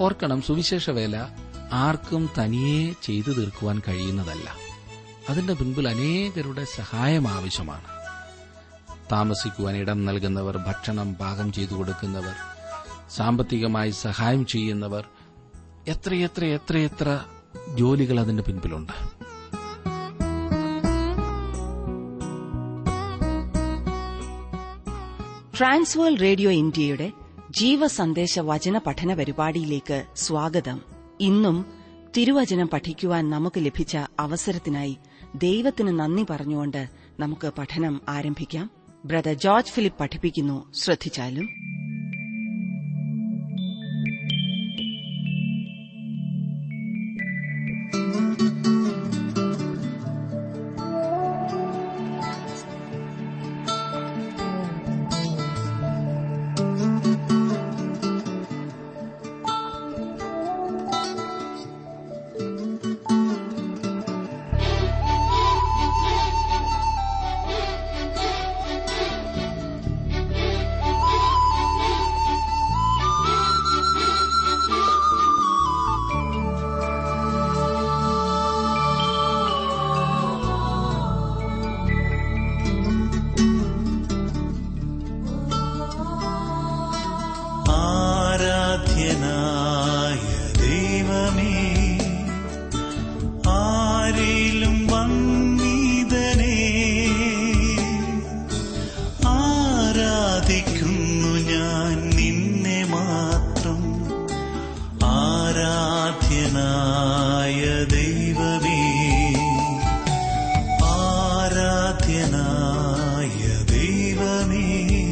ഓർക്കണം സുവിശേഷ വേല ആർക്കും തനിയെ ചെയ്തു തീർക്കുവാൻ കഴിയുന്നതല്ല അതിന്റെ മുൻപിൽ അനേകരുടെ സഹായം ആവശ്യമാണ് താമസിക്കുവാൻ ഇടം നൽകുന്നവർ ഭക്ഷണം പാകം ചെയ്തു കൊടുക്കുന്നവർ സാമ്പത്തികമായി സഹായം ചെയ്യുന്നവർ എത്രയെത്ര എത്രയെത്ര ജോലികൾ അതിന്റെ പിൻപിലുണ്ട് ട്രാൻസ്വേൾ റേഡിയോ ഇന്ത്യയുടെ ജീവസന്ദേശ വചന പഠന പരിപാടിയിലേക്ക് സ്വാഗതം ഇന്നും തിരുവചനം പഠിക്കുവാൻ നമുക്ക് ലഭിച്ച അവസരത്തിനായി ദൈവത്തിന് നന്ദി പറഞ്ഞുകൊണ്ട് നമുക്ക് പഠനം ആരംഭിക്കാം ബ്രദർ ജോർജ് ഫിലിപ്പ് പഠിപ്പിക്കുന്നു ശ്രദ്ധിച്ചാലും ആരാധ്യനായ ദൈവമേ ആരിലും വന്നീതനേ ആരാധിക്കുന്നു ഞാൻ നിന്നെ മാത്രം ആരാധ്യനായ ദൈവമേ ആരാധ്യനായ ദൈവമേ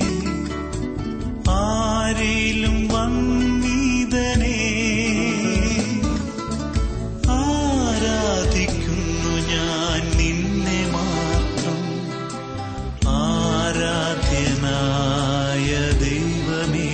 ആരിലും വന്നീതനേ ആരാധിക്കുന്നു ഞാൻ നിന്നെ മാത്രം ആരാധ്യനായ ദൈവമേ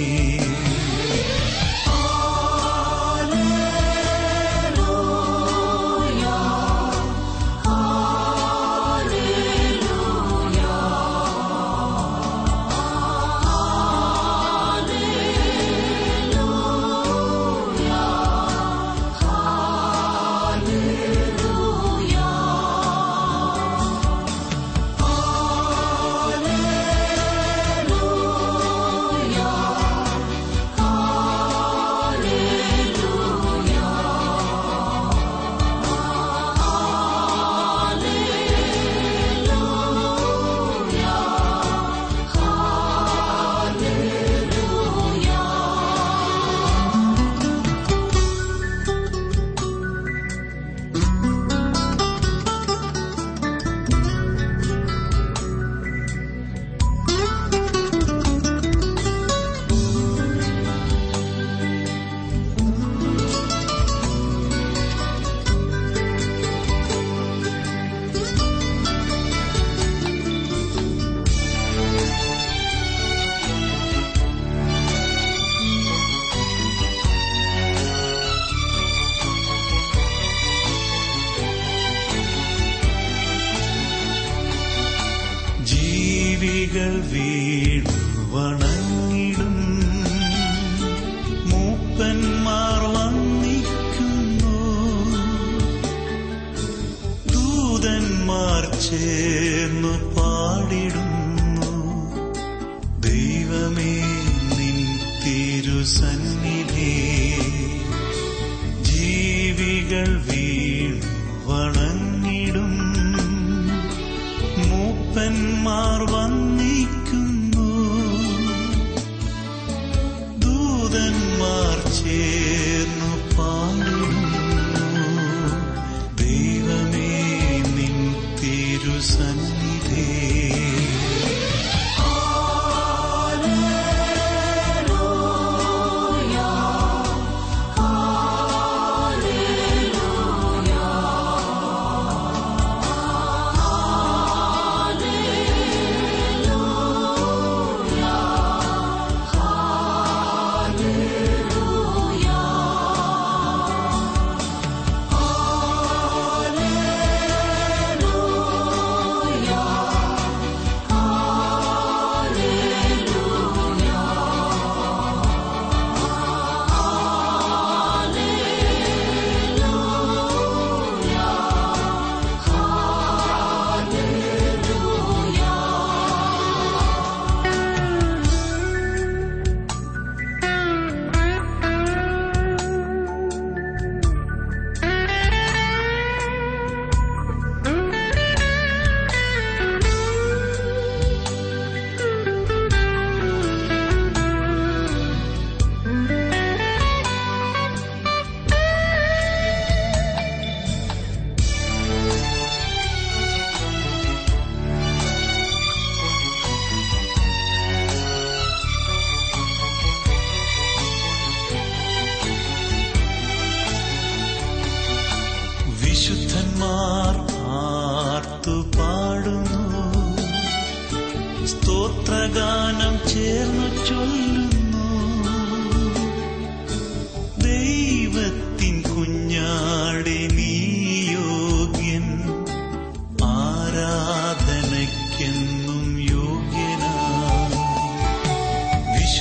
ജീവികൾ വീണു വണങ്ങിടും മൂപ്പന്മാർ വന്നിക്കുന്നു ദൂതന്മാർ ചേർന്നു പാടിടുന്നു ദൈവമേ നിൻ തിരുസന്നിധി ജീവികൾ വീണു വണങ്ങിടും മൂപ്പന്മാർ വന്നിക്കുന്നു ദൂതന്മാർ ചേർന്നു പാടുന്നു ദൈവമേ നിൻ തിരുസന്നിധി Hallelujah.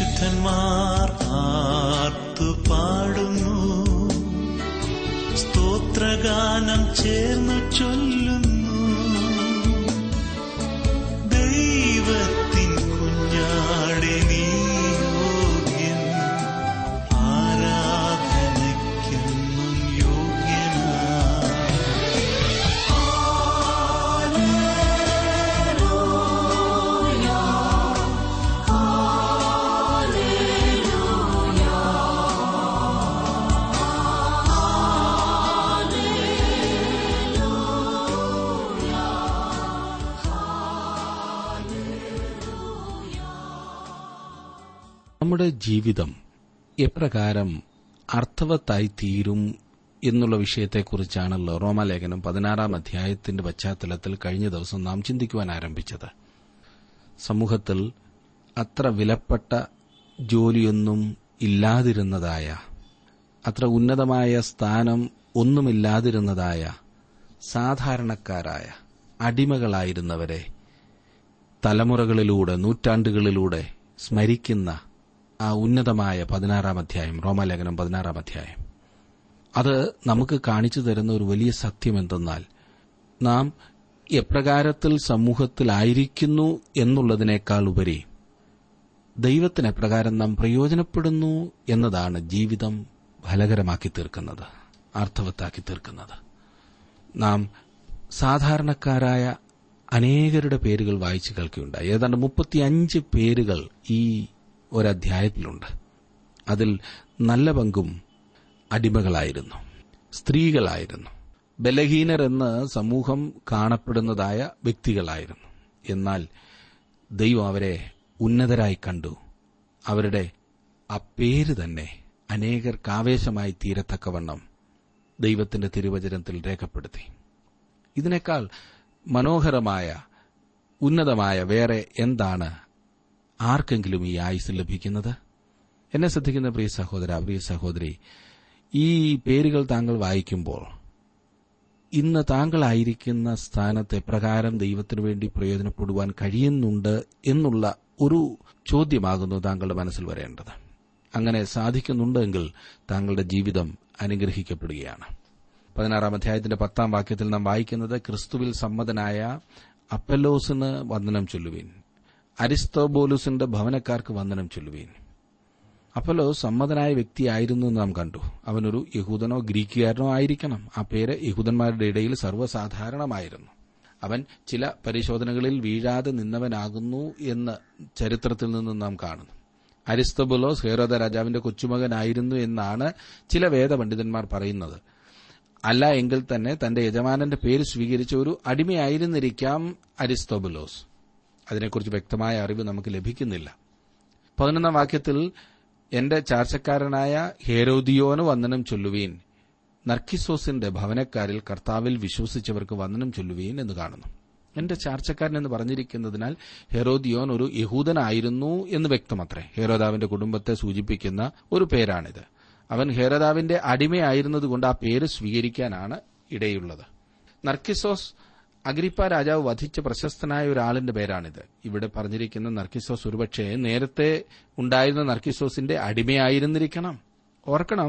വിശുദ്ധന്മാർ ആർത്തു പാടുന്നു സ്തോത്രഗാനം ചേർന്നു ചൊല്ലുന്നു ദൈവത്തിൻ കുഞ്ഞാടെ നീ യോഗ്യൻ ആരാധനയ്ക്കെന്നും യോഗ്യനാ നമ്മുടെ ജീവിതം എപ്രകാരം അർത്ഥവത്തായി തീരും എന്നുള്ള വിഷയത്തെക്കുറിച്ചാണല്ലോ റോമാലേഖനം പതിനാറാം അധ്യായത്തിന്റെ പശ്ചാത്തലത്തിൽ കഴിഞ്ഞ ദിവസം നാം ചിന്തിക്കുവാൻ ആരംഭിച്ചത് സമൂഹത്തിൽ അത്ര വിലപ്പെട്ട ജോലിയൊന്നും ഇല്ലാതിരുന്നതായ അത്ര ഉന്നതമായ സ്ഥാനം ഒന്നുമില്ലാതിരുന്നതായ സാധാരണക്കാരായ അടിമകളായിരുന്നവരെ തലമുറകളിലൂടെ നൂറ്റാണ്ടുകളിലൂടെ സ്മരിക്കുന്ന ആ ഉന്നതമായ പതിനാറാം അധ്യായം റോമാലേഖനം പതിനാറാം അധ്യായം അത് നമുക്ക് കാണിച്ചു തരുന്ന ഒരു വലിയ സത്യം എന്തെന്നാൽ നാം എപ്രകാരത്തിൽ സമൂഹത്തിലായിരിക്കുന്നു എന്നുള്ളതിനേക്കാൾ ഉപരി ദൈവത്തിന് എപ്രകാരം നാം പ്രയോജനപ്പെടുന്നു എന്നതാണ് ജീവിതം ഫലകരമാക്കി തീർക്കുന്നത് അർത്ഥവത്താക്കി തീർക്കുന്നത് നാം സാധാരണക്കാരായ അനേകരുടെ പേരുകൾ വായിച്ചു കേൾക്കുകയുണ്ടായി ഏതാണ്ട് മുപ്പത്തിയഞ്ച് പേരുകൾ ഈ ഒരധ്യായത്തിലുണ്ട് അതിൽ നല്ല പങ്കും അടിമകളായിരുന്നു സ്ത്രീകളായിരുന്നു ബലഹീനർ എന്ന് സമൂഹം കാണപ്പെടുന്നതായ വ്യക്തികളായിരുന്നു എന്നാൽ ദൈവം അവരെ ഉന്നതരായി കണ്ടു അവരുടെ ആ പേര് തന്നെ അനേകർക്ക് ആവേശമായി തീരത്തക്കവണ്ണം ദൈവത്തിന്റെ തിരുവചനത്തിൽ രേഖപ്പെടുത്തി ഇതിനേക്കാൾ മനോഹരമായ ഉന്നതമായ വേറെ എന്താണ് ആർക്കെങ്കിലും ഈ ആയുസ് ലഭിക്കുന്നത് എന്നെ ശ്രദ്ധിക്കുന്ന പ്രിയ സഹോദര പ്രിയ സഹോദരി ഈ പേരുകൾ താങ്കൾ വായിക്കുമ്പോൾ ഇന്ന് താങ്കളായിരിക്കുന്ന സ്ഥാനത്ത് എപ്രകാരം ദൈവത്തിനു വേണ്ടി പ്രയോജനപ്പെടുവാൻ കഴിയുന്നുണ്ട് എന്നുള്ള ഒരു ചോദ്യമാകുന്നു താങ്കളുടെ മനസ്സിൽ വരേണ്ടത് അങ്ങനെ സാധിക്കുന്നുണ്ടെങ്കിൽ താങ്കളുടെ ജീവിതം അനുഗ്രഹിക്കപ്പെടുകയാണ് പതിനാറാം അധ്യായത്തിന്റെ പത്താം വാക്യത്തിൽ നാം വായിക്കുന്നത് ക്രിസ്തുവിൽ സമ്മതനായ അപ്പല്ലോസിന് വന്ദനം ചൊല്ലുവീൻ അരിസ്തോബോലുസിന്റെ ഭവനക്കാർക്ക് വന്ദനം ചൊല്ലുവീൻ അപ്പല്ലോ സമ്മതനായ വ്യക്തിയായിരുന്നു എന്ന് നാം കണ്ടു അവനൊരു യഹൂദനോ ഗ്രീക്കുകാരനോ ആയിരിക്കണം ആ പേര് യഹൂദന്മാരുടെ ഇടയിൽ സർവ്വസാധാരണമായിരുന്നു അവൻ ചില പരിശോധനകളിൽ വീഴാതെ നിന്നവനാകുന്നു എന്ന് ചരിത്രത്തിൽ നിന്നും നാം കാണുന്നു അരിസ്തബുലോസ് ഹേരോദ രാജാവിന്റെ കൊച്ചുമകനായിരുന്നു എന്നാണ് ചില വേദപണ്ഡിതന്മാർ പറയുന്നത് അല്ല എങ്കിൽ തന്നെ തന്റെ യജമാനന്റെ പേര് സ്വീകരിച്ച ഒരു അടിമയായിരുന്നിരിക്കാം അരിസ്തോബുലോസ് അതിനെക്കുറിച്ച് വ്യക്തമായ അറിവ് നമുക്ക് ലഭിക്കുന്നില്ല പതിനൊന്നാം വാക്യത്തിൽ എന്റെ ചാർച്ചക്കാരനായ ഹേരോദിയോന് വന്ദനം ചൊല്ലുവീൻ നർക്കിസോസിന്റെ ഭവനക്കാരിൽ കർത്താവിൽ വിശ്വസിച്ചവർക്ക് വന്ദനം ചൊല്ലുവീൻ എന്ന് കാണുന്നു എന്റെ ചാർച്ചക്കാരൻ എന്ന് പറഞ്ഞിരിക്കുന്നതിനാൽ ഹെറോദിയോൻ ഒരു യഹൂദനായിരുന്നു എന്ന് വ്യക്തമത്രേ ഹെരോദാവിന്റെ കുടുംബത്തെ സൂചിപ്പിക്കുന്ന ഒരു പേരാണിത് അവൻ ഹെരോദാവിന്റെ അടിമയായിരുന്നതുകൊണ്ട് ആ പേര് സ്വീകരിക്കാനാണ് ഇടയുള്ളത് നർക്കിസോസ് അഗ്രിപ്പ രാജാവ് വധിച്ച പ്രശസ്തനായ ഒരാളിന്റെ പേരാണിത് ഇവിടെ പറഞ്ഞിരിക്കുന്ന നർക്കിസോസ് ഒരുപക്ഷെ നേരത്തെ ഉണ്ടായിരുന്ന നർക്കിസോസിന്റെ അടിമയായിരുന്നിരിക്കണം ഓർക്കണം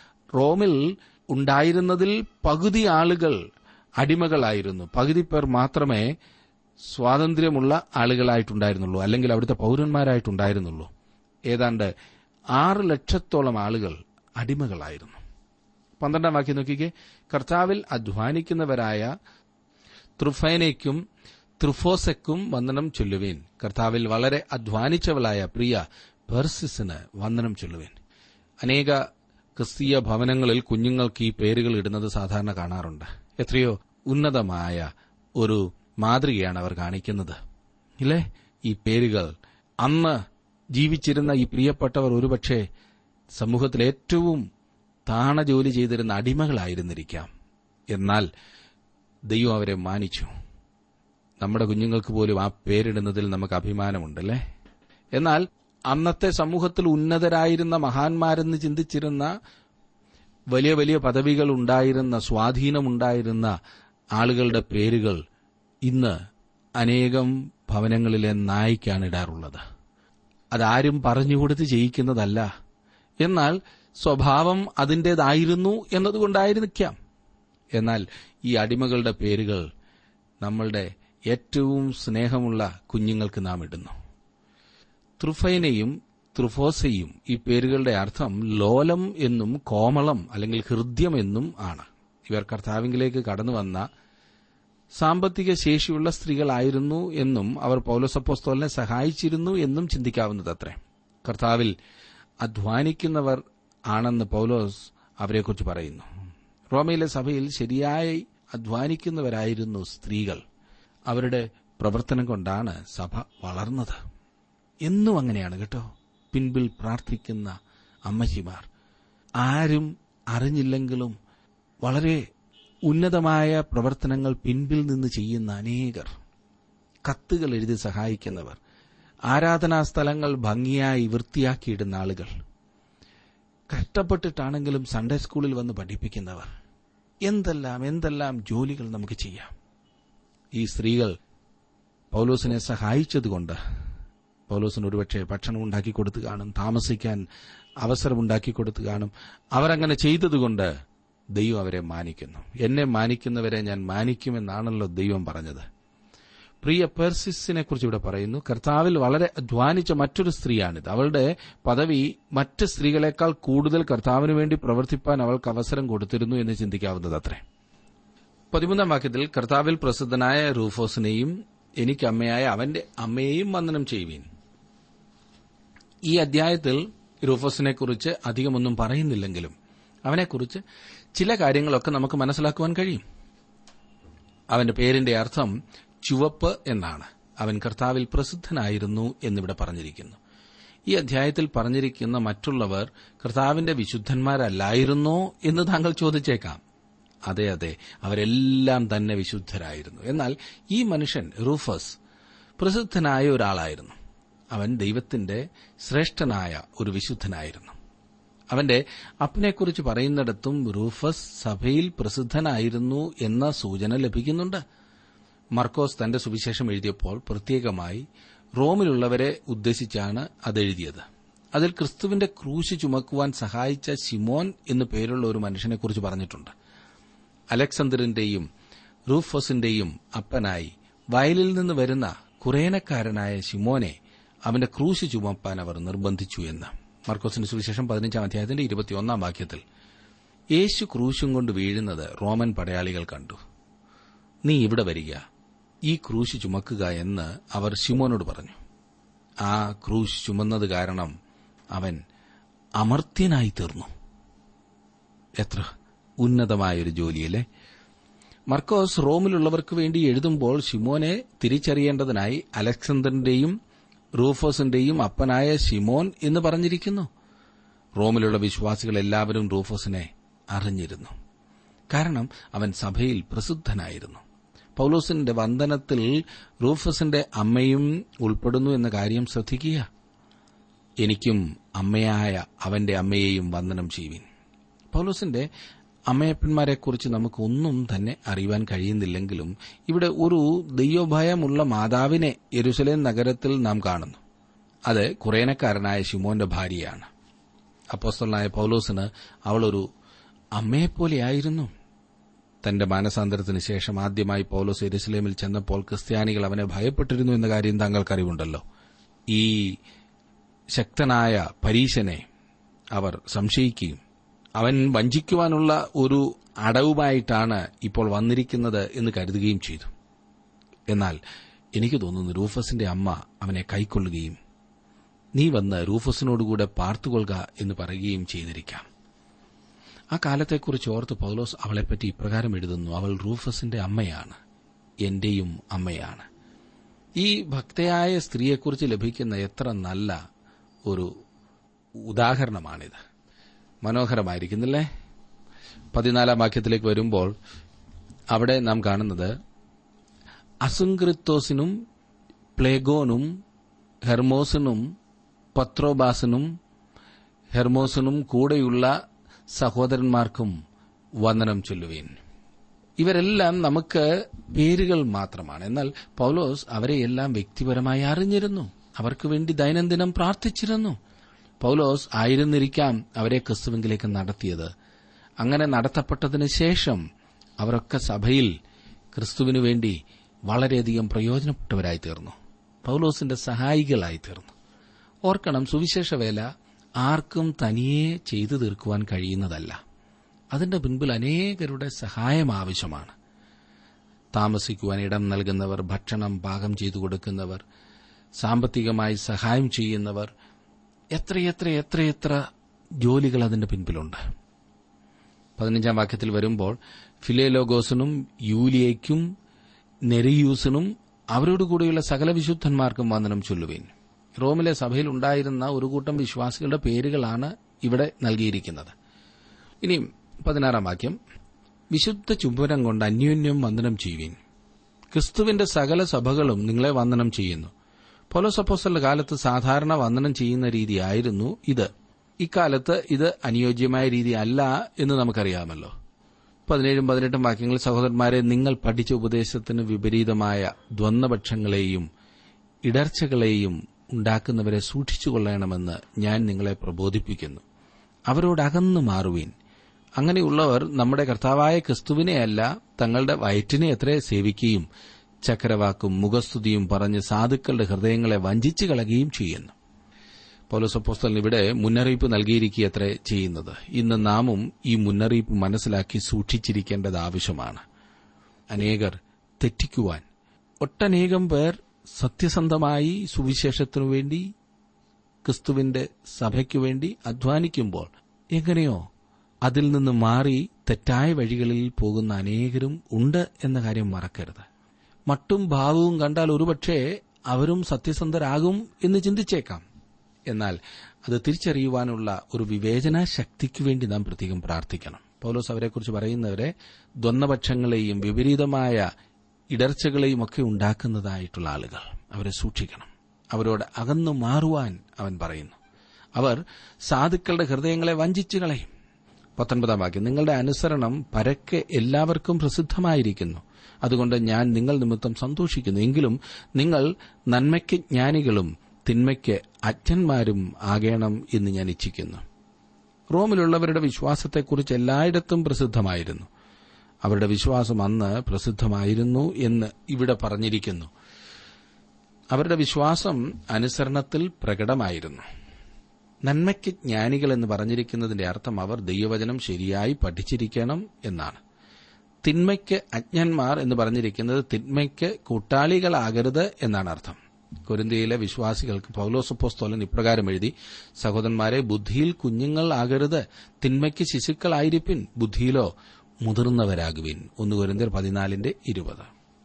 റോമിൽ ഉണ്ടായിരുന്നതിൽ പകുതി ആളുകൾ അടിമകളായിരുന്നു പകുതി പേർ മാത്രമേ സ്വാതന്ത്ര്യമുള്ള ആളുകളായിട്ടുണ്ടായിരുന്നുള്ളൂ അല്ലെങ്കിൽ അവിടുത്തെ പൌരന്മാരായിട്ടുണ്ടായിരുന്നുള്ളൂ ഏതാണ്ട് ആറ് ലക്ഷത്തോളം ആളുകൾ അടിമകളായിരുന്നു പന്ത്രണ്ടാം വാക്യം നോക്കിക്കേ കർത്താവിൽ അധ്വാനിക്കുന്നവരായ ത്രുഫൈനയ്ക്കും ത്രുഫോസയ്ക്കും വന്ദനം ചൊല്ലുവീൻ കർത്താവിൽ വളരെ അധ്വാനിച്ചവളായ പ്രിയ പെർസിസിന് വന്ദനം ചൊല്ലുവീൻ അനേക ക്രിസ്തീയ ഭവനങ്ങളിൽ കുഞ്ഞുങ്ങൾക്ക് ഈ പേരുകൾ ഇടുന്നത് സാധാരണ കാണാറുണ്ട് എത്രയോ ഉന്നതമായ ഒരു മാതൃകയാണ് അവർ കാണിക്കുന്നത് ഇല്ലേ ഈ പേരുകൾ അന്ന് ജീവിച്ചിരുന്ന ഈ പ്രിയപ്പെട്ടവർ ഒരുപക്ഷെ സമൂഹത്തിൽ ഏറ്റവും താണ ജോലി ചെയ്തിരുന്ന അടിമകളായിരുന്നിരിക്കാം എന്നാൽ ദൈവം അവരെ മാനിച്ചു നമ്മുടെ കുഞ്ഞുങ്ങൾക്ക് പോലും ആ പേരിടുന്നതിൽ നമുക്ക് അഭിമാനമുണ്ടല്ലേ എന്നാൽ അന്നത്തെ സമൂഹത്തിൽ ഉന്നതരായിരുന്ന മഹാന്മാരെന്ന് ചിന്തിച്ചിരുന്ന വലിയ വലിയ പദവികൾ ഉണ്ടായിരുന്ന സ്വാധീനമുണ്ടായിരുന്ന ആളുകളുടെ പേരുകൾ ഇന്ന് അനേകം ഭവനങ്ങളിലെ നായിക്കാണ് ഇടാറുള്ളത് അതാരും പറഞ്ഞുകൊടുത്ത് ചെയ്യിക്കുന്നതല്ല എന്നാൽ സ്വഭാവം അതിൻ്റെതായിരുന്നു എന്നതുകൊണ്ടായിരിക്കാം എന്നാൽ ഈ അടിമകളുടെ പേരുകൾ നമ്മളുടെ ഏറ്റവും സ്നേഹമുള്ള കുഞ്ഞുങ്ങൾക്ക് നാം ഇടുന്നു ത്രുഫൈനയും ത്രുഫോസയും ഈ പേരുകളുടെ അർത്ഥം ലോലം എന്നും കോമളം അല്ലെങ്കിൽ ഹൃദ്യം എന്നും ആണ് ഇവർ കർത്താവിംഗിലേക്ക് കടന്നു വന്ന സാമ്പത്തിക ശേഷിയുള്ള സ്ത്രീകളായിരുന്നു എന്നും അവർ പൌലോസപ്പോസ്തോലിനെ സഹായിച്ചിരുന്നു എന്നും ചിന്തിക്കാവുന്നതത്രേ കർത്താവിൽ അധ്വാനിക്കുന്നവർ ആണെന്ന് പൌലോസ് അവരെക്കുറിച്ച് പറയുന്നു റോമയിലെ സഭയിൽ ശരിയായി അധ്വാനിക്കുന്നവരായിരുന്നു സ്ത്രീകൾ അവരുടെ പ്രവർത്തനം കൊണ്ടാണ് സഭ വളർന്നത് എന്നും അങ്ങനെയാണ് കേട്ടോ പിൻപിൽ പ്രാർത്ഥിക്കുന്ന അമ്മച്ചിമാർ ആരും അറിഞ്ഞില്ലെങ്കിലും വളരെ ഉന്നതമായ പ്രവർത്തനങ്ങൾ പിൻപിൽ നിന്ന് ചെയ്യുന്ന അനേകർ കത്തുകൾ എഴുതി സഹായിക്കുന്നവർ ആരാധനാ സ്ഥലങ്ങൾ ഭംഗിയായി വൃത്തിയാക്കിയിടുന്ന ആളുകൾ കഷ്ടപ്പെട്ടിട്ടാണെങ്കിലും സൺഡേ സ്കൂളിൽ വന്ന് പഠിപ്പിക്കുന്നവർ എന്തെല്ലാം എന്തെല്ലാം ജോലികൾ നമുക്ക് ചെയ്യാം ഈ സ്ത്രീകൾ പൗലോസിനെ സഹായിച്ചതുകൊണ്ട് പൗലോസിന് ഒരുപക്ഷെ ഭക്ഷണം ഉണ്ടാക്കി കൊടുത്തു കാണും താമസിക്കാൻ അവസരമുണ്ടാക്കി കൊടുത്തു കാണും അവരങ്ങനെ ചെയ്തതുകൊണ്ട് ദൈവം അവരെ മാനിക്കുന്നു എന്നെ മാനിക്കുന്നവരെ ഞാൻ മാനിക്കുമെന്നാണല്ലോ ദൈവം പറഞ്ഞത് പ്രിയ പെർസിസിനെ കുറിച്ച് ഇവിടെ പറയുന്നു കർത്താവിൽ വളരെ അധ്വാനിച്ച മറ്റൊരു സ്ത്രീയാണിത് അവളുടെ പദവി മറ്റ് സ്ത്രീകളെക്കാൾ കൂടുതൽ കർത്താവിന് വേണ്ടി പ്രവർത്തിപ്പാൻ അവൾക്ക് അവസരം കൊടുത്തിരുന്നു എന്ന് ചിന്തിക്കാവുന്നത് അത്രേ പതിമൂന്നാം വാക്യത്തിൽ കർത്താവിൽ പ്രസിദ്ധനായ റൂഫോസിനെയും എനിക്ക് അമ്മയായ അവന്റെ അമ്മയെയും വന്ദനം ചെയ്യുവീൻ ഈ അധ്യായത്തിൽ റൂഫോസിനെ കുറിച്ച് അധികമൊന്നും പറയുന്നില്ലെങ്കിലും അവനെക്കുറിച്ച് ചില കാര്യങ്ങളൊക്കെ നമുക്ക് മനസ്സിലാക്കുവാൻ കഴിയും അവന്റെ പേരിന്റെ അർത്ഥം ചുവപ്പ് എന്നാണ് അവൻ കർത്താവിൽ പ്രസിദ്ധനായിരുന്നു എന്നിവിടെ പറഞ്ഞിരിക്കുന്നു ഈ അധ്യായത്തിൽ പറഞ്ഞിരിക്കുന്ന മറ്റുള്ളവർ കർത്താവിന്റെ വിശുദ്ധന്മാരല്ലായിരുന്നോ എന്ന് താങ്കൾ ചോദിച്ചേക്കാം അതെ അതെ അവരെല്ലാം തന്നെ വിശുദ്ധരായിരുന്നു എന്നാൽ ഈ മനുഷ്യൻ റൂഫസ് പ്രസിദ്ധനായ ഒരാളായിരുന്നു അവൻ ദൈവത്തിന്റെ ശ്രേഷ്ഠനായ ഒരു വിശുദ്ധനായിരുന്നു അവന്റെ അപ്പനെക്കുറിച്ച് പറയുന്നിടത്തും റൂഫസ് സഭയിൽ പ്രസിദ്ധനായിരുന്നു എന്ന സൂചന ലഭിക്കുന്നുണ്ട് മർക്കോസ് തന്റെ സുവിശേഷം എഴുതിയപ്പോൾ പ്രത്യേകമായി റോമിലുള്ളവരെ ഉദ്ദേശിച്ചാണ് അതെഴുതിയത് അതിൽ ക്രിസ്തുവിന്റെ ക്രൂശ് ചുമക്കുവാൻ സഹായിച്ച ശിമോൻ എന്നു പേരുള്ള ഒരു മനുഷ്യനെക്കുറിച്ച് പറഞ്ഞിട്ടുണ്ട് അലക്സണ്ടറിന്റെയും റൂഫോസിന്റെയും അപ്പനായി വയലിൽ നിന്ന് വരുന്ന കുറേനക്കാരനായ ശിമോനെ അവന്റെ ക്രൂശ് ചുമപ്പാൻ അവർ നിർബന്ധിച്ചു എന്ന് മർക്കോസിന്റെ സുവിശേഷം പതിനഞ്ചാം അധ്യായത്തിന്റെ ഇരുപത്തിയൊന്നാം വാക്യത്തിൽ യേശു ക്രൂശും കൊണ്ട് വീഴുന്നത് റോമൻ പടയാളികൾ കണ്ടു നീ ഇവിടെ വരിക ഈ ക്രൂശ് ചുമക്കുക എന്ന് അവർ ശിമോനോട് പറഞ്ഞു ആ ക്രൂശ് ചുമന്നത് കാരണം അവൻ അമർത്യനായി തീർന്നു എത്ര ഉന്നതമായൊരു ജോലിയല്ലേ മർക്കോസ് റോമിലുള്ളവർക്ക് വേണ്ടി എഴുതുമ്പോൾ ഷിമോനെ തിരിച്ചറിയേണ്ടതിനായി അലക്സണ്ടറിന്റെയും റൂഫോസിന്റെയും അപ്പനായ ഷിമോൻ എന്ന് പറഞ്ഞിരിക്കുന്നു റോമിലുള്ള വിശ്വാസികൾ എല്ലാവരും റൂഫോസിനെ അറിഞ്ഞിരുന്നു കാരണം അവൻ സഭയിൽ പ്രസിദ്ധനായിരുന്നു പൌലോസിന്റെ വന്ദനത്തിൽ റൂഫസിന്റെ അമ്മയും ഉൾപ്പെടുന്നു എന്ന കാര്യം ശ്രദ്ധിക്കുക എനിക്കും അമ്മയായ അവന്റെ അമ്മയെയും വന്ദനം ചെയ്യുവിൻ പൌലോസിന്റെ അമ്മയപ്പന്മാരെക്കുറിച്ച് നമുക്കൊന്നും തന്നെ അറിയുവാൻ കഴിയുന്നില്ലെങ്കിലും ഇവിടെ ഒരു ദൈവഭയമുള്ള മാതാവിനെ യെരുസലേം നഗരത്തിൽ നാം കാണുന്നു അത് കുറേനക്കാരനായ ശിമോന്റെ ഭാര്യയാണ് അപ്പോസ്തലനായ പൌലോസിന് അവളൊരു അമ്മയെപ്പോലെയായിരുന്നു തന്റെ മാനസാന്തരത്തിന് ശേഷം ആദ്യമായി പൌലോസ് എരുസലേമിൽ ചെന്നപ്പോൾ ക്രിസ്ത്യാനികൾ അവനെ ഭയപ്പെട്ടിരുന്നു എന്ന കാര്യം താങ്കൾക്കറിവുണ്ടല്ലോ ഈ ശക്തനായ പരീശനെ അവർ സംശയിക്കുകയും അവൻ വഞ്ചിക്കുവാനുള്ള ഒരു അടവുമായിട്ടാണ് ഇപ്പോൾ വന്നിരിക്കുന്നത് എന്ന് കരുതുകയും ചെയ്തു എന്നാൽ എനിക്ക് തോന്നുന്നു റൂഫസിന്റെ അമ്മ അവനെ കൈക്കൊള്ളുകയും നീ വന്ന് റൂഫസിനോടുകൂടെ പാർത്തുകൊള്ളുക എന്ന് പറയുകയും ചെയ്തിരിക്കാം ആ കാലത്തെക്കുറിച്ച് ഓർത്ത് പൗലോസ് അവളെപ്പറ്റി ഇപ്രകാരം എഴുതുന്നു അവൾ റൂഫസിന്റെ അമ്മയാണ് എന്റെയും അമ്മയാണ് ഈ ഭക്തയായ സ്ത്രീയെക്കുറിച്ച് ലഭിക്കുന്ന എത്ര നല്ല ഒരു ഉദാഹരണമാണിത് മനോഹരമായിരിക്കുന്നില്ലേ പതിനാലാം വാക്യത്തിലേക്ക് വരുമ്പോൾ അവിടെ നാം കാണുന്നത് അസുങ്ക്രിത്തോസിനും പ്ലേഗോനും ഹെർമോസിനും പത്രോബാസിനും ഹെർമോസിനും കൂടെയുള്ള സഹോദരന്മാർക്കും വന്ദനം ചൊല്ലുവീൻ ഇവരെല്ലാം നമുക്ക് പേരുകൾ മാത്രമാണ് എന്നാൽ പൌലോസ് അവരെയെല്ലാം വ്യക്തിപരമായി അറിഞ്ഞിരുന്നു അവർക്ക് വേണ്ടി ദൈനംദിനം പ്രാർത്ഥിച്ചിരുന്നു പൗലോസ് ആയിരുന്നിരിക്കാം അവരെ ക്രിസ്തുവിങ്കിലേക്ക് നടത്തിയത് അങ്ങനെ നടത്തപ്പെട്ടതിന് ശേഷം അവരൊക്കെ സഭയിൽ ക്രിസ്തുവിനു വേണ്ടി വളരെയധികം പ്രയോജനപ്പെട്ടവരായി തീർന്നു പൗലോസിന്റെ സഹായികളായി തീർന്നു ഓർക്കണം സുവിശേഷ വേല ആർക്കും തനിയെ ചെയ്തു തീർക്കുവാൻ കഴിയുന്നതല്ല അതിന്റെ പിൻപിൽ അനേകരുടെ സഹായം ആവശ്യമാണ് താമസിക്കുവാൻ ഇടം നൽകുന്നവർ ഭക്ഷണം പാകം ചെയ്തു കൊടുക്കുന്നവർ സാമ്പത്തികമായി സഹായം ചെയ്യുന്നവർ എത്രയെത്ര എത്രയെത്ര ജോലികൾ അതിന്റെ പിൻപിലുണ്ട് പതിനഞ്ചാം വാക്യത്തിൽ വരുമ്പോൾ ഫിലേലോഗോസിനും യൂലിയയ്ക്കും നെറിയൂസിനും അവരോടുകൂടിയുള്ള സകല വിശുദ്ധന്മാർക്കും വന്ദനം ചൊല്ലുവേൻ റോമിലെ സഭയിൽ ഉണ്ടായിരുന്ന ഒരു കൂട്ടം വിശ്വാസികളുടെ പേരുകളാണ് ഇവിടെ നൽകിയിരിക്കുന്നത് ഇനി പതിനാറാം വാക്യം വിശുദ്ധ ചുംബനം കൊണ്ട് അന്യോന്യം വന്ദനം ചെയ്യുവിൻ ക്രിസ്തുവിന്റെ സകല സഭകളും നിങ്ങളെ വന്ദനം ചെയ്യുന്നു പൊലോസപ്പോസ്റ്റലിന്റെ കാലത്ത് സാധാരണ വന്ദനം ചെയ്യുന്ന രീതിയായിരുന്നു ഇത് ഇക്കാലത്ത് ഇത് അനുയോജ്യമായ രീതി അല്ല എന്ന് നമുക്കറിയാമല്ലോ പതിനേഴും പതിനെട്ടും വാക്യങ്ങൾ സഹോദരന്മാരെ നിങ്ങൾ പഠിച്ച ഉപദേശത്തിന് വിപരീതമായ ദ്വന്ദ്പക്ഷങ്ങളെയും ഇടർച്ചകളെയും ഉണ്ടാക്കുന്നവരെ സൂക്ഷിച്ചുകൊള്ളണമെന്ന് ഞാൻ നിങ്ങളെ പ്രബോധിപ്പിക്കുന്നു അവരോട് അകന്നു മാറുവീൻ അങ്ങനെയുള്ളവർ നമ്മുടെ കർത്താവായ ക്രിസ്തുവിനെയല്ല തങ്ങളുടെ വയറ്റിനെ എത്ര സേവിക്കുകയും ചക്രവാക്കും മുഖസ്തുതിയും പറഞ്ഞ് സാധുക്കളുടെ ഹൃദയങ്ങളെ വഞ്ചിച്ചു കളയുകയും ചെയ്യുന്നു പൗലോസപ്പോസ്തലൻ ഇവിടെ മുന്നറിയിപ്പ് നൽകിയിരിക്കുകയത്രേ ചെയ്യുന്നത് ഇന്ന് നാമും ഈ മുന്നറിയിപ്പ് മനസ്സിലാക്കി സൂക്ഷിച്ചിരിക്കേണ്ടത് ആവശ്യമാണ് അനേകർ തെറ്റിക്കുവാൻ ഒട്ടനേകം പേർ സത്യസന്ധമായി സുവിശേഷത്തിനു വേണ്ടി ക്രിസ്തുവിന്റെ സഭയ്ക്കു വേണ്ടി അധ്വാനിക്കുമ്പോൾ എങ്ങനെയോ അതിൽ നിന്ന് മാറി തെറ്റായ വഴികളിൽ പോകുന്ന അനേകരും ഉണ്ട് എന്ന കാര്യം മറക്കരുത് മട്ടും ഭാവവും കണ്ടാൽ ഒരുപക്ഷെ അവരും സത്യസന്ധരാകും എന്ന് ചിന്തിച്ചേക്കാം എന്നാൽ അത് തിരിച്ചറിയുവാനുള്ള ഒരു വിവേചന ശക്തിക്ക് വേണ്ടി നാം പ്രത്യേകം പ്രാർത്ഥിക്കണം പൗലോസ് അവരെക്കുറിച്ച് പറയുന്നവരെ ദ്വന്ദ്പക്ഷങ്ങളെയും വിപരീതമായ ഇടർച്ചകളെയും ഒക്കെ ഉണ്ടാക്കുന്നതായിട്ടുള്ള ആളുകൾ അവരെ സൂക്ഷിക്കണം അവരോട് അകന്നു മാറുവാൻ അവൻ പറയുന്നു അവർ സാധുക്കളുടെ ഹൃദയങ്ങളെ വഞ്ചിച്ചു കളയും പത്തൊൻപതാം വാക്യം നിങ്ങളുടെ അനുസരണം പരക്കെ എല്ലാവർക്കും പ്രസിദ്ധമായിരിക്കുന്നു അതുകൊണ്ട് ഞാൻ നിങ്ങൾ നിമിത്തം സന്തോഷിക്കുന്നു എങ്കിലും നിങ്ങൾ നന്മയ്ക്ക് ജ്ഞാനികളും തിന്മയ്ക്ക് അജ്ഞന്മാരും ആകേണം എന്ന് ഞാൻ ഇച്ഛിക്കുന്നു റോമിലുള്ളവരുടെ വിശ്വാസത്തെക്കുറിച്ച് എല്ലായിടത്തും പ്രസിദ്ധമായിരുന്നു അവരുടെ വിശ്വാസം അന്ന് പ്രസിദ്ധമായിരുന്നു എന്ന് ഇവിടെ പറഞ്ഞിരിക്കുന്നു അവരുടെ വിശ്വാസം അനുസരണത്തിൽ പ്രകടമായിരുന്നു നന്മയ്ക്ക് ജ്ഞാനികൾ എന്ന് പറഞ്ഞിരിക്കുന്നതിന്റെ അർത്ഥം അവർ ദൈവവചനം ശരിയായി പഠിച്ചിരിക്കണം എന്നാണ് തിന്മയ്ക്ക് അജ്ഞന്മാർ എന്ന് പറഞ്ഞിരിക്കുന്നത് തിന്മയ്ക്ക് കൂട്ടാളികളാകരുത് എന്നാണ് അർത്ഥം കൊരിന്തിയിലെ വിശ്വാസികൾക്ക് പൌലോസപ്പോസ്തോലൻ ഇപ്രകാരം എഴുതി സഹോദരന്മാരെ ബുദ്ധിയിൽ കുഞ്ഞുങ്ങൾ ആകരുത് തിന്മയ്ക്ക് ശിശുക്കളായിരിപ്പിൻ ബുദ്ധിയിലോ മുതിർന്നവരാകുവിൻ ഒന്ന് കൊരിന്തിയർ പതിനാലിന്റെ ഇരുപത്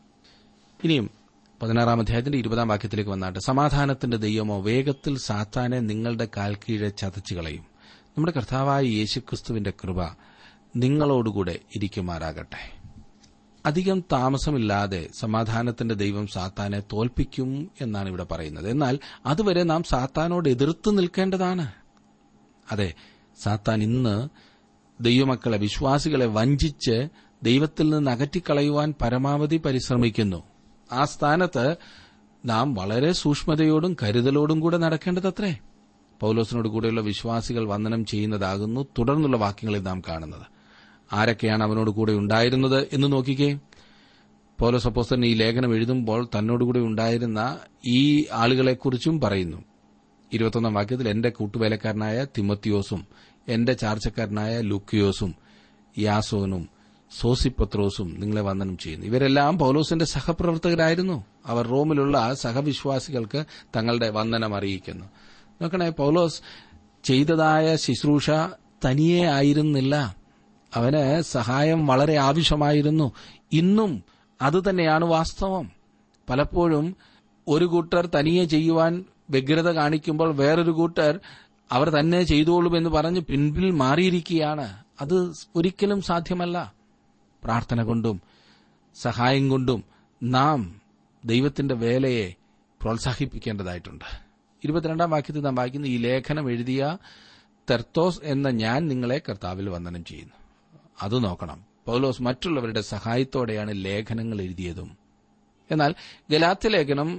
ഇനിയും പതിനാറാം അധ്യായത്തിന്റെ ഇരുപതാം വാക്യത്തിലേക്ക് വന്നാട്ട് സമാധാനത്തിന്റെ ദൈവമോ വേഗത്തിൽ സാത്താനെ നിങ്ങളുടെ കാൽ കീഴെ ചതച്ചു കളയും നമ്മുടെ കർത്താവായ യേശുക്രിസ്തുവിന്റെ കൃപ നിങ്ങളോടുകൂടെ ഇരിക്കുമാറാകട്ടെ അധികം താമസമില്ലാതെ സമാധാനത്തിന്റെ ദൈവം സാത്താനെ തോൽപ്പിക്കും എന്നാണ് ഇവിടെ പറയുന്നത് എന്നാൽ അതുവരെ നാം സാത്താനോട് എതിർത്ത് നിൽക്കേണ്ടതാണ് അതെ സാത്താൻ ഇന്ന് ദൈവമക്കളെ വിശ്വാസികളെ വഞ്ചിച്ച് ദൈവത്തിൽ നിന്ന് അകറ്റിക്കളയുവാൻ പരമാവധി പരിശ്രമിക്കുന്നു ആ സ്ഥാനത്ത് നാം വളരെ സൂക്ഷ്മതയോടും കരുതലോടും കൂടെ നടക്കേണ്ടതത്രേ പൌലോസിനോട് കൂടെയുള്ള വിശ്വാസികൾ വന്ദനം ചെയ്യുന്നതാകുന്നു തുടർന്നുള്ള വാക്യങ്ങളിൽ നാം കാണുന്നത് ആരൊക്കെയാണ് അവനോട് കൂടെ ഉണ്ടായിരുന്നത് എന്ന് നോക്കിക്കേ പൗലോസ് അപ്പോസ്തലൻ ഈ ലേഖനം എഴുതുമ്പോൾ തന്നോടുകൂടെ ഉണ്ടായിരുന്ന ഈ ആളുകളെക്കുറിച്ചും പറയുന്നു ഇരുപത്തൊന്നാം വാക്യത്തിൽ എന്റെ കൂട്ടുവേലക്കാരനായ തിമത്തിയോസും എന്റെ ചാർച്ചക്കാരനായ ലുക്കിയോസും യാസോനും സോസിപത്രോസും നിങ്ങളെ വന്ദനം ചെയ്യുന്നു ഇവരെല്ലാം പൌലോസിന്റെ സഹപ്രവർത്തകരായിരുന്നു അവർ റോമിലുള്ള സഹവിശ്വാസികൾക്ക് തങ്ങളുടെ വന്ദനം അറിയിക്കുന്നു നോക്കണേ പൌലോസ് ചെയ്തതായ ശുശ്രൂഷ തനിയെ ആയിരുന്നില്ല അവന് സഹായം വളരെ ആവശ്യമായിരുന്നു ഇന്നും അതുതന്നെയാണ് വാസ്തവം പലപ്പോഴും ഒരു കൂട്ടർ തനിയെ ചെയ്യുവാൻ വ്യഗ്രത കാണിക്കുമ്പോൾ വേറൊരു കൂട്ടർ അവർ തന്നെ ചെയ്തോളുമെന്ന് പറഞ്ഞ് പിൻപിൽ മാറിയിരിക്കുകയാണ് അത് ഒരിക്കലും സാധ്യമല്ല പ്രാർത്ഥന കൊണ്ടും സഹായം കൊണ്ടും നാം ദൈവത്തിന്റെ വേലയെ പ്രോത്സാഹിപ്പിക്കേണ്ടതായിട്ടുണ്ട് ഇരുപത്തിരണ്ടാം വാക്യത്തിൽ നാം വായിക്കുന്ന ഈ ലേഖനം എഴുതിയ തെർത്തോസ് എന്ന ഞാൻ നിങ്ങളെ കർത്താവിൽ വന്ദനം ചെയ്യുന്നു അത് നോക്കണം പൗലോസ് മറ്റുള്ളവരുടെ സഹായത്തോടെയാണ് ലേഖനങ്ങൾ എഴുതിയതും എന്നാൽ ഗലാത്യ ലേഖനം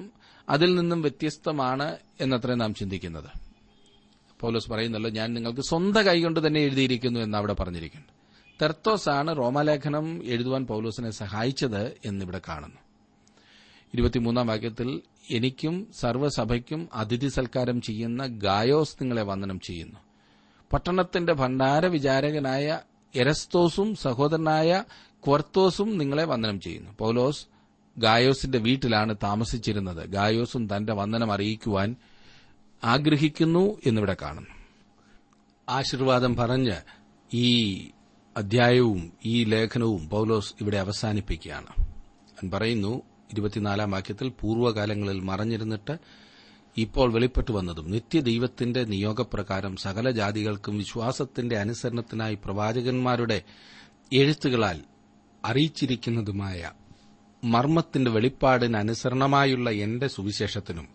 അതിൽ നിന്നും വ്യത്യസ്തമാണ് എന്നത്രേ നാം ചിന്തിക്കുന്നത് പൗലോസ് പറയുന്നല്ലോ ഞാൻ നിങ്ങൾക്ക് സ്വന്തം കൈകൊണ്ട് തന്നെ എഴുതിയിരിക്കുന്നു എന്ന് അവിടെ പറഞ്ഞിരിക്കുന്നു തെർത്തോസ് ആണ് റോമാലേഖനം എഴുതുവാൻ പൗലോസിനെ സഹായിച്ചത് എന്നിവിടെ കാണുന്നു ഇരുപത്തിമൂന്നാം വാക്യത്തിൽ എനിക്കും സർവ്വസഭയ്ക്കും അതിഥി സൽക്കാരം ചെയ്യുന്ന ഗായോസ് നിങ്ങളെ വന്ദനം ചെയ്യുന്നു പട്ടണത്തിന്റെ ഭണ്ഡാര വിചാരകനായ എരസ്തോസും സഹോദരനായ ക്വർത്തോസും നിങ്ങളെ വന്ദനം ചെയ്യുന്നു പൗലോസ് ഗായോസിന്റെ വീട്ടിലാണ് താമസിച്ചിരുന്നത് ഗായോസും തന്റെ വന്ദനം അറിയിക്കുവാൻ ആഗ്രഹിക്കുന്നു എന്നിവിടെ കാണുന്നു ആശീർവാദം പറഞ്ഞ് ഈ അധ്യായവും ഈ ലേഖനവും പൗലോസ് ഇവിടെ അവസാനിപ്പിക്കുകയാണ് അവൻ പറയുന്നു ഇരുപത്തിനാലാം വാക്യത്തിൽ പൂർവ്വകാലങ്ങളിൽ മറഞ്ഞിരുന്നിട്ട് ഇപ്പോൾ വെളിപ്പെട്ടു വന്നതും നിത്യദൈവത്തിന്റെ നിയോഗപ്രകാരം സകല ജാതികൾക്കും വിശ്വാസത്തിന്റെ അനുസരണത്തിനായി പ്രവാചകന്മാരുടെ എഴുത്തുകളാൽ അറിയിച്ചിരിക്കുന്നതുമായ മർമ്മത്തിന്റെ വെളിപ്പാടിന് അനുസരണമായുള്ള എന്റെ സുവിശേഷത്തിനും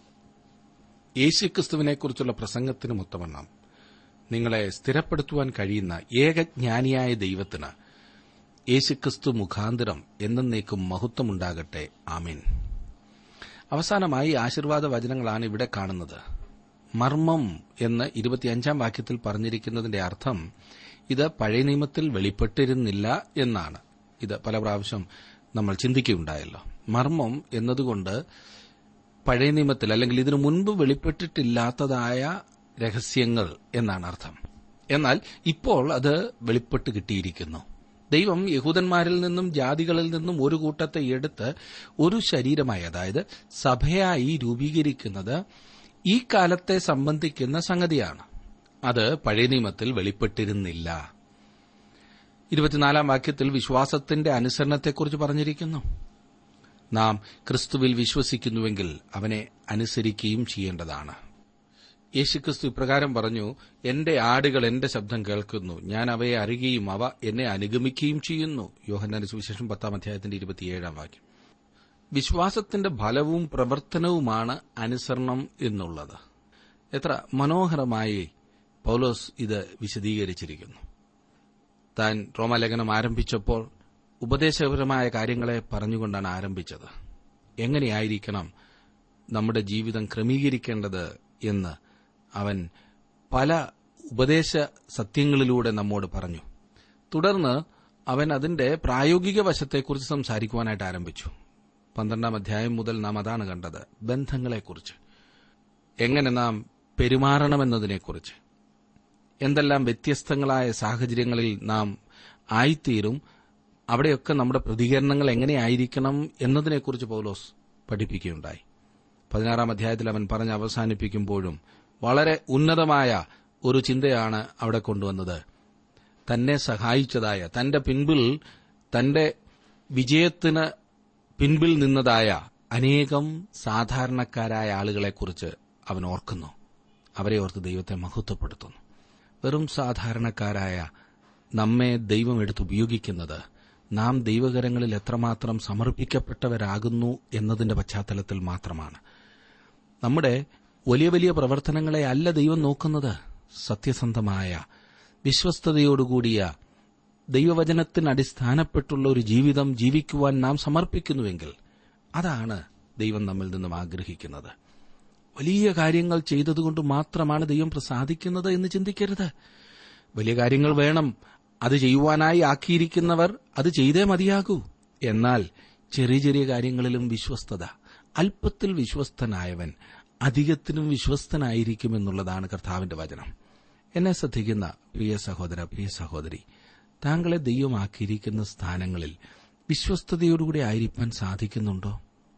യേശുക്രിസ്തുവിനെക്കുറിച്ചുള്ള പ്രസംഗത്തിനും ഒത്തവണ്ണം നിങ്ങളെ സ്ഥിരപ്പെടുത്തുവാൻ കഴിയുന്ന ഏകജ്ഞാനിയായ ദൈവത്തിന് യേശുക്രിസ്തു മുഖാന്തരം എന്നേക്കും മഹത്വമുണ്ടാകട്ടെ ആമീൻ അവസാനമായി ആശീർവാദ വചനങ്ങളാണ് ഇവിടെ കാണുന്നത് മർമ്മം എന്ന് ഇരുപത്തിയഞ്ചാം വാക്യത്തിൽ പറഞ്ഞിരിക്കുന്നതിന്റെ അർത്ഥം ഇത് പഴയ നിയമത്തിൽ വെളിപ്പെട്ടിരുന്നില്ല എന്നാണ് ഇത് പല പ്രാവശ്യം നമ്മൾ ചിന്തിക്കുകയുണ്ടായല്ലോ മർമ്മം എന്നതുകൊണ്ട് പഴയ നിയമത്തിൽ അല്ലെങ്കിൽ ഇതിനു മുൻപ് വെളിപ്പെട്ടിട്ടില്ലാത്തതായ രഹസ്യങ്ങൾ എന്നാണ് അർത്ഥം എന്നാൽ ഇപ്പോൾ അത് വെളിപ്പെട്ട് കിട്ടിയിരിക്കുന്നു ദൈവം യഹൂദന്മാരിൽ നിന്നും ജാതികളിൽ നിന്നും ഒരു കൂട്ടത്തെ എടുത്ത് ഒരു ശരീരമായി അതായത് സഭയായി രൂപീകരിക്കുന്നത് ഈ കാലത്തെ സംബന്ധിക്കുന്ന സംഗതിയാണ് അത് പഴയ നിയമത്തിൽ വെളിപ്പെട്ടിരുന്നില്ല ഇരുപത്തിനാലാം വാക്യത്തിൽ വിശ്വാസത്തിന്റെ അനുസരണത്തെക്കുറിച്ച് പറഞ്ഞിരിക്കുന്നു നാം ക്രിസ്തുവിൽ വിശ്വസിക്കുന്നുവെങ്കിൽ അവനെ അനുസരിക്കുകയും ചെയ്യേണ്ടതാണ് യേശുക്രിസ്തു ഇപ്രകാരം പറഞ്ഞു എന്റെ ആടുകൾ എന്റെ ശബ്ദം കേൾക്കുന്നു ഞാൻ അവയെ അറിയുകയും അവ എന്നെ അനുഗമിക്കുകയും ചെയ്യുന്നു യോഹന്നാന്റെ സുവിശേഷം പത്താം അധ്യായത്തിന്റെ ഇരുപത്തിയേഴാം വാക്യം വിശ്വാസത്തിന്റെ ഫലവും പ്രവർത്തനവുമാണ് അനുസരണം എന്നുള്ളത് എത്ര മനോഹരമായി പൌലോസ് ഇത് വിശദീകരിച്ചിരിക്കുന്നു താൻ റോമാലേഖനം ആരംഭിച്ചപ്പോൾ ഉപദേശപരമായ കാര്യങ്ങളെ പറഞ്ഞുകൊണ്ടാണ് ആരംഭിച്ചത് എങ്ങനെയായിരിക്കണം നമ്മുടെ ജീവിതം ക്രമീകരിക്കേണ്ടത് എന്ന് അവൻ പല ഉപദേശ സത്യങ്ങളിലൂടെ നമ്മോട് പറഞ്ഞു തുടർന്ന് അവൻ അതിന്റെ പ്രായോഗിക വശത്തെക്കുറിച്ച് സംസാരിക്കുവാനായിട്ട് ആരംഭിച്ചു പന്ത്രണ്ടാം അധ്യായം മുതൽ നാം അതാണ് കണ്ടത് ബന്ധങ്ങളെക്കുറിച്ച് എങ്ങനെ നാം പെരുമാറണമെന്നതിനെക്കുറിച്ച് എന്തെല്ലാം വ്യത്യസ്തങ്ങളായ സാഹചര്യങ്ങളിൽ നാം ആയിത്തീരും അവിടെയൊക്കെ നമ്മുടെ പ്രതികരണങ്ങൾ എങ്ങനെയായിരിക്കണം എന്നതിനെക്കുറിച്ച് പൗലോസ് പഠിപ്പിക്കുകയുണ്ടായി പതിനാറാം അധ്യായത്തിൽ അവൻ പറഞ്ഞ് അവസാനിപ്പിക്കുമ്പോഴും വളരെ ഉന്നതമായ ഒരു ചിന്തയാണ് അവിടെ കൊണ്ടുവന്നത് തന്നെ സഹായിച്ചതായ തന്റെ പിൻപിൽ തന്റെ വിജയത്തിന് പിൻപിൽ നിന്നതായ അനേകം സാധാരണക്കാരായ ആളുകളെക്കുറിച്ച് അവൻ ഓർക്കുന്നു അവരെ ഓർത്ത് ദൈവത്തെ മഹത്വപ്പെടുത്തുന്നു വെറും സാധാരണക്കാരായ നമ്മെ ദൈവം എടുത്തുപയോഗിക്കുന്നത് നാം ദൈവകരങ്ങളിൽ എത്രമാത്രം സമർപ്പിക്കപ്പെട്ടവരാകുന്നു എന്നതിന്റെ പശ്ചാത്തലത്തിൽ മാത്രമാണ് നമ്മുടെ വലിയ വലിയ പ്രവർത്തനങ്ങളെ അല്ല ദൈവം നോക്കുന്നത് സത്യസന്ധമായ വിശ്വസ്തയോടുകൂടിയ ദൈവവചനത്തിന് അടിസ്ഥാനപ്പെട്ടുള്ള ഒരു ജീവിതം ജീവിക്കുവാൻ നാം സമർപ്പിക്കുന്നുവെങ്കിൽ അതാണ് ദൈവം നമ്മിൽ നിന്നും ആഗ്രഹിക്കുന്നത് വലിയ കാര്യങ്ങൾ ചെയ്തതുകൊണ്ട് മാത്രമാണ് ദൈവം പ്രസാദിക്കുന്നത് എന്ന് ചിന്തിക്കരുത് വലിയ കാര്യങ്ങൾ വേണം അത് ചെയ്യുവാനായി ആക്കിയിരിക്കുന്നവർ അത് ചെയ്തേ മതിയാകൂ എന്നാൽ ചെറിയ ചെറിയ കാര്യങ്ങളിലും വിശ്വസ്തത അല്പത്തിൽ വിശ്വസ്തനായവൻ അധികത്തിനും വിശ്വസ്തനായിരിക്കുമെന്നുള്ളതാണ് കർത്താവിന്റെ വചനം എന്നെ ശ്രദ്ധിക്കുന്ന പ്രിയ സഹോദര പ്രിയ സഹോദരി താങ്കളെ ദൈവമാക്കിയിരിക്കുന്ന സ്ഥാനങ്ങളിൽ വിശ്വസ്തയോടുകൂടി ആയിരിക്കാൻ സാധിക്കുന്നുണ്ടോ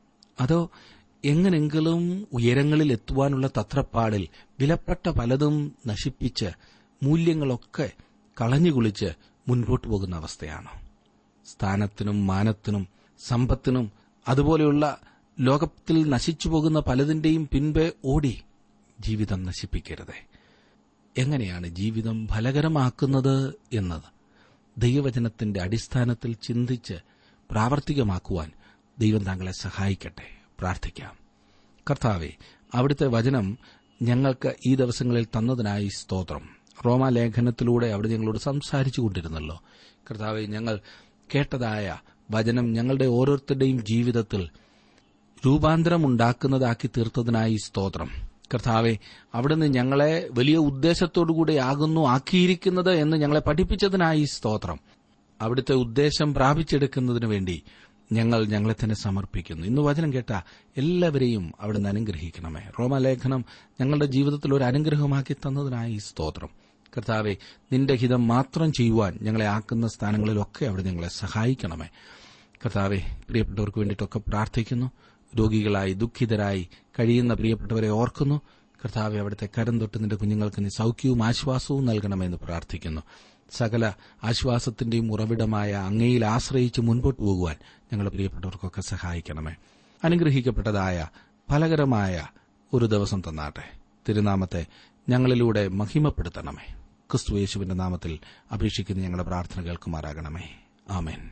അതോ എങ്ങനെങ്കിലും ഉയരങ്ങളിൽ എത്തുവാനുള്ള തത്രപ്പാടിൽ വിലപ്പെട്ട പലതും നശിപ്പിച്ച് മൂല്യങ്ങളൊക്കെ കളഞ്ഞുകുളിച്ച് മുൻപോട്ടു പോകുന്ന അവസ്ഥയാണോ സ്ഥാനത്തിനും മാനത്തിനും സമ്പത്തിനും അതുപോലെയുള്ള ലോകത്തിൽ നശിച്ചു പോകുന്ന പലതിന്റെയും പിൻപേ ഓടി ജീവിതം നശിപ്പിക്കരുതേ എങ്ങനെയാണ് ജീവിതം ഫലകരമാക്കുന്നത് എന്നത് ദൈവവചനത്തിന്റെ അടിസ്ഥാനത്തിൽ ചിന്തിച്ച് പ്രാവർത്തികമാക്കുവാൻ ദൈവം താങ്കളെ സഹായിക്കട്ടെ പ്രാർത്ഥിക്കാം കർത്താവെ അവിടുത്തെ വചനം ഞങ്ങൾക്ക് ഈ ദിവസങ്ങളിൽ തന്നതിനായി സ്തോത്രം റോമാലേഖനത്തിലൂടെ അവിടെ ഞങ്ങളോട് സംസാരിച്ചു കൊണ്ടിരുന്നല്ലോ കർത്താവെ ഞങ്ങൾ കേട്ടതായ വചനം ഞങ്ങളുടെ ഓരോരുത്തരുടെയും ജീവിതത്തിൽ രൂപാന്തരമുണ്ടാക്കുന്നതാക്കി തീർത്തതിനായി സ്തോത്രം കർത്താവെ അവിടുന്ന് ഞങ്ങളെ വലിയ ഉദ്ദേശത്തോടുകൂടി ആകുന്നു ആക്കിയിരിക്കുന്നത് എന്ന് ഞങ്ങളെ പഠിപ്പിച്ചതിനായി സ്തോത്രം അവിടുത്തെ ഉദ്ദേശം പ്രാപിച്ചെടുക്കുന്നതിനു വേണ്ടി ഞങ്ങൾ ഞങ്ങളെ തന്നെ സമർപ്പിക്കുന്നു ഇന്ന് വചനം കേട്ട എല്ലാവരെയും അവിടുന്ന് അനുഗ്രഹിക്കണമേ റോമാലേഖനം ഞങ്ങളുടെ ജീവിതത്തിൽ ഒരു അനുഗ്രഹമാക്കി തന്നതിനായി സ്തോത്രം കർത്താവെ നിന്റെ ഹിതം മാത്രം ചെയ്യുവാൻ ഞങ്ങളെ ആക്കുന്ന സ്ഥാനങ്ങളിലൊക്കെ അവിടെ ഞങ്ങളെ സഹായിക്കണമേ കർത്താവെ പ്രിയപ്പെട്ടവർക്ക് വേണ്ടിയിട്ടൊക്കെ പ്രാർത്ഥിക്കുന്നു രോഗികളായി ദുഃഖിതരായി കഴിയുന്ന പ്രിയപ്പെട്ടവരെ ഓർക്കുന്നു കർത്താവെ അവിടുത്തെ കരം തൊട്ട് നിന്റെ കുഞ്ഞുങ്ങൾക്ക് നീ സൌഖ്യവും ആശ്വാസവും നൽകണമെന്ന് പ്രാർത്ഥിക്കുന്നു സകല ആശ്വാസത്തിന്റെയും ഉറവിടമായ അങ്ങയിൽ ആശ്രയിച്ച് മുൻപോട്ട് പോകുവാൻ ഞങ്ങളുടെ പ്രിയപ്പെട്ടവർക്കൊക്കെ സഹായിക്കണമേ അനുഗ്രഹിക്കപ്പെട്ടതായ ഫലകരമായ ഒരു ദിവസം തന്നാട്ടെ തിരുനാമത്തെ ഞങ്ങളിലൂടെ മഹിമപ്പെടുത്തണമേ ക്രിസ്തു യേശുവിന്റെ നാമത്തിൽ അപേക്ഷിക്കുന്ന ഞങ്ങളുടെ പ്രാർത്ഥന കേൾക്കുമാറാകണമേ ആമേൻ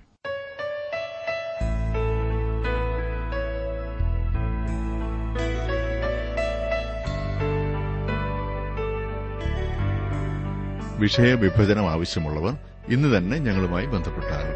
വിഷയവിഭജനം ആവശ്യമുള്ളവർ ഇന്ന് തന്നെ ഞങ്ങളുമായി ബന്ധപ്പെട്ടാലും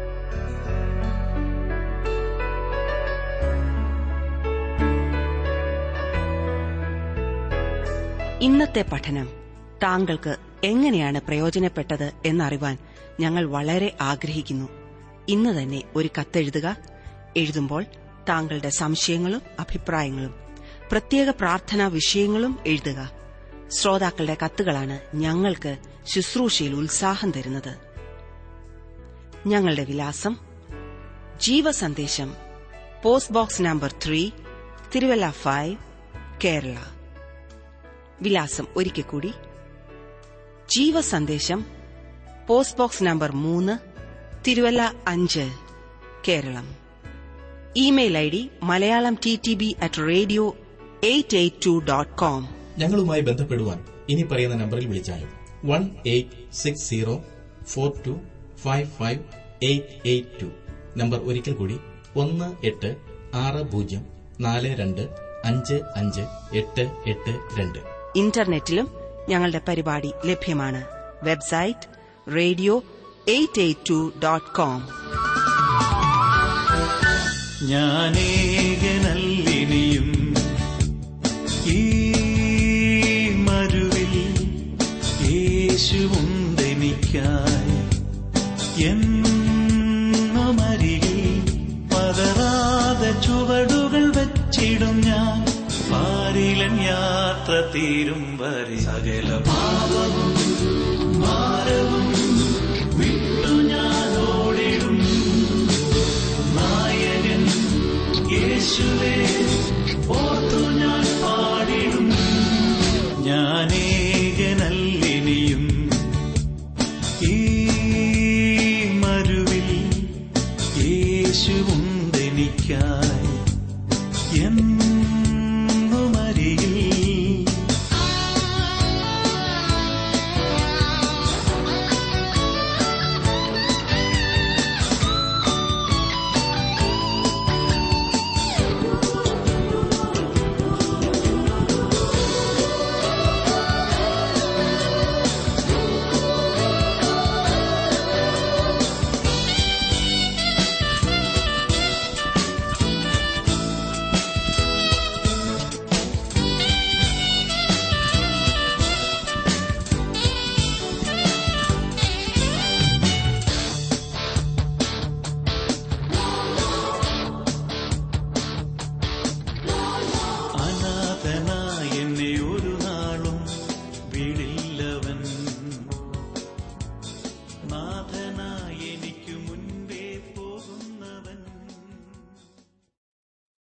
ഇന്നത്തെ പഠനം താങ്കൾക്ക് എങ്ങനെയാണ് പ്രയോജനപ്പെട്ടത് എന്നറിവാൻ ഞങ്ങൾ വളരെ ആഗ്രഹിക്കുന്നു ഇന്ന് തന്നെ ഒരു കത്തെഴുതുക എഴുതുമ്പോൾ താങ്കളുടെ സംശയങ്ങളും അഭിപ്രായങ്ങളും പ്രത്യേക പ്രാർത്ഥനാ വിഷയങ്ങളും എഴുതുക ശ്രോതാക്കളുടെ കത്തുകളാണ് ഞങ്ങൾക്ക് ശുശ്രൂഷയിൽ ഉത്സാഹം തരുന്നത് ഞങ്ങളുടെ വിലാസം Jeevasandesham post box number three Thiruvalla five Kerala വിലാസം ഒരിക്കൽ കൂടി ജീവസന്ദേശം പോസ്റ്റ് ബോക്സ് നമ്പർ മൂന്ന് തിരുവല്ല അഞ്ച് Keralam email I D Malayalam T T B at radio eight eight two dot com ഞങ്ങളുമായി ബന്ധപ്പെടുവാൻ ഇനി പറയുന്ന നമ്പറിൽ വിളിച്ചാലും one eight six zero four two five five eight eight two number ഒരിക്കൽ കൂടി ഒന്ന് എട്ട് ആറ് പൂജ്യം നാല് രണ്ട് അഞ്ച് അഞ്ച് എട്ട് എട്ട് രണ്ട് ഇന്റർനെറ്റിലും ഞങ്ങളുടെ പരിപാടി ലഭ്യമാണ് website radio eight eight two dot com ഞാനേകനല്ലിനിയും ഈ മരുവിൽ യേശുവുണ്ടെനിക്കായി എന്നമരികിൽ പതറാതെ ചുവടുകൾ വച്ചിടും ഞാൻ പാരിലൻ യാത്ര തീരും വരെ സകല പാപവും ഭാരവും വിട്ടു ഞാൻ ഓടിടും നായകൻ യേശുവേ ഓർത്തു ഞാൻ പാടിടും ഞാനേകനല്ലിനിയും ഈ മരുവിൽ യേശുവുണ്ടെനിക്കായി എന്നുമരികിൽ അനാഥനായ എന്നെ ഒരു നാളും വിടില്ലവൻ നാഥ